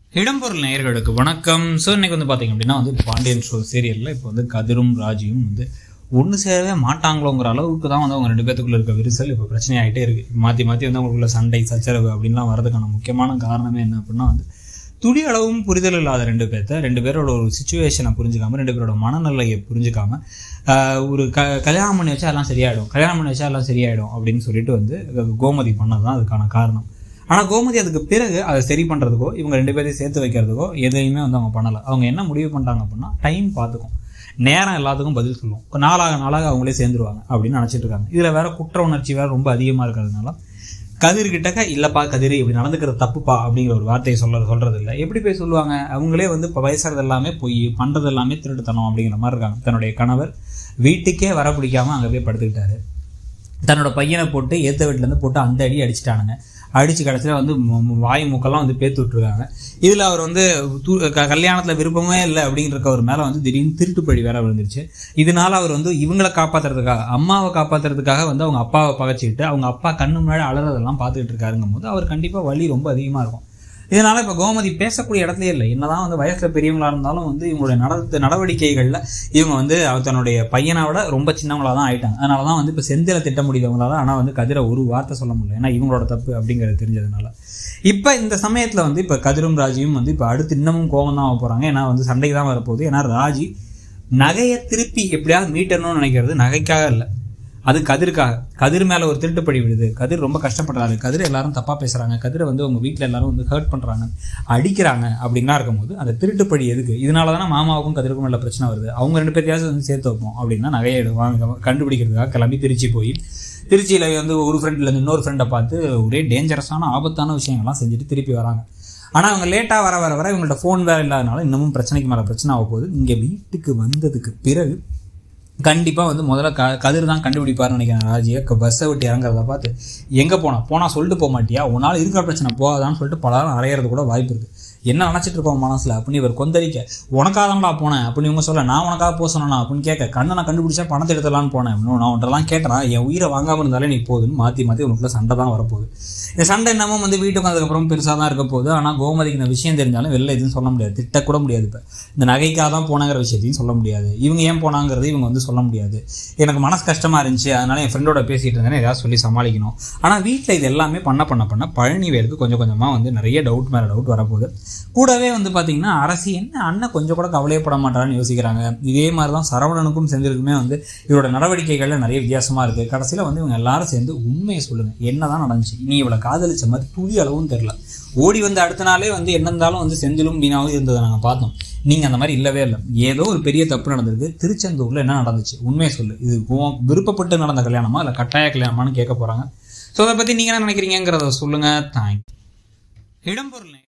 இடம்பொருள் நேயர்களுக்கு வணக்கம் ஸோ இன்னைக்கு வந்து பார்த்தீங்க அப்படின்னா வந்து பாண்டியன் ஷோ சீரியலில் இப்போ வந்து கதிரும் ராஜியும் வந்து ஒன்று சேரவே மாட்டாங்களோங்கிற அளவுக்கு தான் வந்து அவங்க ரெண்டு பேத்துக்குள்ள இருக்க விரிசல் இப்போ பிரச்சனையாகிட்டே இருக்குது மாற்றி மாற்றி வந்து அவங்களுக்குள்ள சண்டை சச்சரவு அப்படின்லாம் வரதுக்கான முக்கியமான காரணமே என்ன அப்படின்னா வந்து துளி அளவும் புரிதல் இல்லாத ரெண்டு பேர்த்த ரெண்டு பேரோட ஒரு சுச்சுவேஷனை புரிஞ்சுக்காம ரெண்டு பேரோட மனநிலையை புரிஞ்சுக்காம ஆஹ் ஒரு க கல்யாணம் பண்ணி வச்சா எல்லாம் சரியாயிடும் கல்யாணம் பண்ணி வச்சா எல்லாம் சரியாயிடும் அப்படின்னு சொல்லிட்டு வந்து கோமதி பண்ணது தான் அதுக்கான காரணம் ஆனால் கோமதி அதுக்கு பிறகு அதை சரி பண்ணுறதுக்கோ இவங்க ரெண்டு பேரையும் சேர்த்து வைக்கிறதுக்கோ எதையுமே வந்து அவங்க பண்ணலை அவங்க என்ன முடிவு பண்ணிட்டாங்க அப்படின்னா டைம் பார்த்துக்கும் நேரம் எல்லாத்துக்கும் பதில் சொல்லுவோம் நாளாக நாளாக அவங்களே சேர்ந்துருவாங்க அப்படின்னு நினச்சிட்டு இருக்காங்க இதில் வேற குற்ற உணர்ச்சி வேற ரொம்ப அதிகமாக இருக்கிறதுனால கதிர்கிட்டக்க இல்லைப்பா கதிர் இப்படி நடந்துக்கிறது தப்புப்பா அப்படிங்கிற ஒரு வார்த்தையை சொல்ல சொல்றது இல்லை எப்படி போய் சொல்லுவாங்க அவங்களே வந்து இப்போ வயசாகிறது எல்லாமே பொய் பண்ணுறது எல்லாமே திருட்டுத்தனம் அப்படிங்கிற மாதிரி இருக்காங்க தன்னுடைய கணவர் வீட்டுக்கே வர பிடிக்காம அங்கே போய் படுத்துக்கிட்டாரு தன்னோட பையனை போட்டு ஏற்ற வீட்டிலேருந்து போட்டு அந்த அடி அடிச்சிட்டானுங்க அடித்து கடைசியில் வந்து மு- மு- வாய் மூக்கெல்லாம் வந்து பேத்து விட்டுருக்காங்க இதில் அவர் வந்து தூ க கல்யாணத்தில் விருப்பமே இல்லை அப்படிங்கிறவர் மேலே வந்து திடீர்னு திருட்டு பழி வேற விழுந்துருச்சு இதனால அவர் வந்து இவங்களை காப்பாற்றுறதுக்காக அம்மாவை காப்பாற்றுறதுக்காக வந்து அவங்க அப்பாவை பகைச்சிக்கிட்டு அவங்க அப்பா கண்ணு முன்னாடி அலறதெல்லாம் பார்த்துக்கிட்டு இருக்காருங்கும் போது அவர் கண்டிப்பாக வலி ரொம்ப அதிகமாக இருக்கும் இதனால இப்போ கோமதி பேசக்கூடிய இடத்துலயே இல்லை என்னதான் வந்து வயசுல பெரியவங்களா இருந்தாலும் வந்து இவங்களுடைய நட நடவடிக்கைகள்ல இவங்க வந்து அவர் தன்னுடைய பையனை விட ரொம்ப சின்னவங்களா தான் ஆயிட்டாங்க அதனால தான் வந்து இப்போ செந்தில திட்ட முடியவங்களால ஆனால் வந்து கதிரை ஒரு வார்த்தை சொல்ல முடியல ஏன்னா இவங்களோட தப்பு அப்படிங்கிறது தெரிஞ்சதுனால இப்போ இந்த சமயத்தில் வந்து இப்போ கதிரும் ராஜியும் வந்து இப்போ அடுத்து இன்னமும் கோபம் தான் ஆக போகிறாங்க ஏன்னா வந்து சண்டைக்கு தான் வரப்போகுது ஏன்னா ராஜி நகையை திருப்பி எப்படியாவது மீட்டணும்னு நினைக்கிறது நகைக்காக இல்லை அது கதிருக்காக கதிர் மேலே ஒரு திருட்டுப்படி விடுது கதிர் ரொம்ப கஷ்டப்படுறாரு கதிர் எல்லாரும் தப்பாக பேசுகிறாங்க கதிரை வந்து உங்கள் வீட்டில் எல்லாரும் வந்து ஹர்ட் பண்ணுறாங்க அடிக்கிறாங்க அப்படின்லாம் இருக்கும்போது அந்த திருட்டுப்படி எதுக்கு இதனால தானே மாமாவுக்கும் கதிருக்கும் நல்ல பிரச்சனை வருது அவங்க ரெண்டு பேர்த்தையாவது வந்து சேர்த்து வைப்போம் அப்படின்னா நகையை எடு- வாங்க கண்டுபிடிக்கிறதுக்காக கிளம்பி திருச்சி போய் திருச்சியில் வந்து ஒரு ஃப்ரெண்ட்லேருந்து இன்னொரு ஃப்ரெண்டை பார்த்து ஒரே டேஞ்சரஸான ஆபத்தான விஷயங்கள்லாம் செஞ்சுட்டு திருப்பி வராங்க ஆனால் அவங்க லேட்டாக வர வர வர இவங்கள்ட்ட ஃபோன் வேறு இல்லாதனால இன்னமும் பிரச்சனைக்கு மேலே பிரச்சனை ஆக போகுது இங்கே வீட்டுக்கு வந்ததுக்கு பிறகு கண்டிப்பாக வந்து முதல்ல க கதிர் தான் கண்டுபிடிப்பாருன்னு நினைக்கிறேன் ராஜியை பஸ்ஸை விட்டு இறங்குறத பார்த்து எங்கே போனா போனால் சொல்லிட்டு போக மாட்டியா உன்னால் இருக்கிற பிரச்சனை போகாதான்னு சொல்லிட்டு பலரும் அறையிறது கூட வாய்ப்பு இருக்குது என்ன நினச்சிட்டு இருப்போம் மனசில் அப்படின்னு இவர் கொந்தளிக்க உனக்காக தான்டா போனேன் அப்படின்னு இவங்க சொல்ல நான் உனக்காக போக சொன்னா அப்படின்னு கேட்க கண்ணை நான் கண்டுபிடிச்சா பணத்தை எடுத்துடலான்னு போனேன் இன்னும் நான் உன்ட்டெல்லாம் கேட்டேன் என் உயிரை வாங்காமல் இருந்தாலே நீ போதுன்னு மாற்றி மாற்றி உனக்குள்ள சண்டை தான் வரப்போகுது இந்த சண்டை என்னமோ வந்து வீட்டுக்கு வந்ததுக்கப்புறம் பெருசாக தான் இருக்க போகுது ஆனால் கோமதிக்கு இந்த விஷயம் தெரிஞ்சாலும் வெளில எதுவும் சொல்ல முடியாது திட்டக்கூட முடியாது இப்போ இந்த நகைக்காக தான் போனாங்கிற விஷயத்தையும் சொல்ல முடியாது இவங்க ஏன் போனாங்கிறது இவங்க வந்து சொல்ல முடியாது எனக்கு மனசு கஷ்டமாக இருந்துச்சு அதனால என் ஃப்ரெண்டோட பேசிகிட்டு இருந்தேன்னு ஏதாவது சொல்லி சமாளிக்கணும் ஆனால் வீட்டில் இது எல்லாமே பண்ண பண்ண பண்ண பழனிவேலுக்கு கொஞ்சம் கொஞ்சமாக வந்து நிறைய டவுட் மேலே டவுட் வரப்போகுது கூடவே வந்து பார்த்தீங்கன்னா அரசி என்ன அண்ணன் கொஞ்சம் கூட கவலையப்பட மாட்டாரான்னு யோசிக்கிறாங்க இதே மாதிரி தான் சரவணனுக்கும் செந்திலுக்குமே வந்து இவரோட நடவடிக்கைகளில் நிறைய வித்தியாசமாக இருக்குது கடைசியில் வந்து இவங்க எல்லாரும் சேர்ந்து உண்மையை சொல்லுங்கள் என்ன தான் நடந்துச்சு நீ இவளை காதலிச்ச மாதிரி துளி அளவும் தெரில ஓடி வந்த அடுத்த நாளே வந்து என்ன இருந்தாலும் வந்து செந்திலும் மீனாவும் இருந்ததை நாங்கள் பார்த்தோம் நீங்கள் அந்த மாதிரி இல்லவே இல்லை ஏதோ ஒரு பெரிய தப்பு நடந்திருக்கு திருச்செந்தூரில் என்ன நடந்துச்சு உண்மையை சொல்லு இது உன் விருப்பப்பட்டு நடந்த கல்யாணமா இல்லை கட்டாய கல்யாணமான்னு கேட்க போகிறாங்க ஸோ அதை பற்றி நீங்கள் என்ன நினைக்கிறீங்கிறத சொல்லுங்கள் தேங்க் இடம்பொருள்